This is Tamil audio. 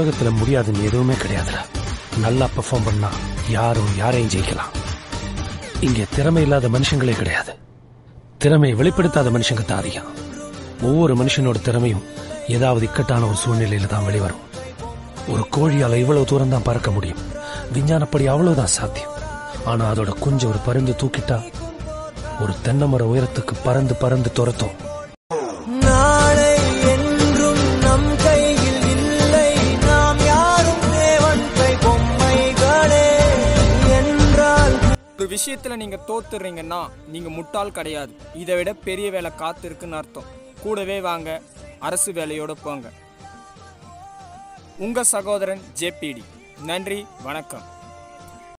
உலகத்துல முடியாதுன்னு எதுவுமே கிடையாதுடா நல்லா பெர்ஃபார்ம் பண்ணா யாரும் யாரையும் ஜெயிக்கலாம் இங்க திறமை இல்லாத மனுஷங்களே கிடையாது திறமையை வெளிப்படுத்தாத மனுஷங்க தான் அதிகம் ஒவ்வொரு மனுஷனோட திறமையும் ஏதாவது இக்கட்டான ஒரு சூழ்நிலையில தான் வெளிவரும் ஒரு கோழியால இவ்வளவு தூரம் தான் பறக்க முடியும் விஞ்ஞானப்படி அவ்வளவுதான் சாத்தியம் ஆனா அதோட குஞ்சு ஒரு பருந்து தூக்கிட்டா ஒரு தென்னை மர உயரத்துக்கு பறந்து பறந்து துரத்தும் நாளை என்றும் நம் கையில் இல்லை நாம் யாரும் தேவன் கை பொம்மைகளே என்றால் ஒரு விஷயத்துல நீங்க தோத்துறீங்கன்னா நீங்க முட்டாள் கிடையாது இதை விட பெரிய வேலை காத்திருக்குன்னு அர்த்தம் கூடவே வாங்க அரசு வேலையோட போங்க உங்க சகோதரன் ஜேபிடி நன்றி வணக்கம்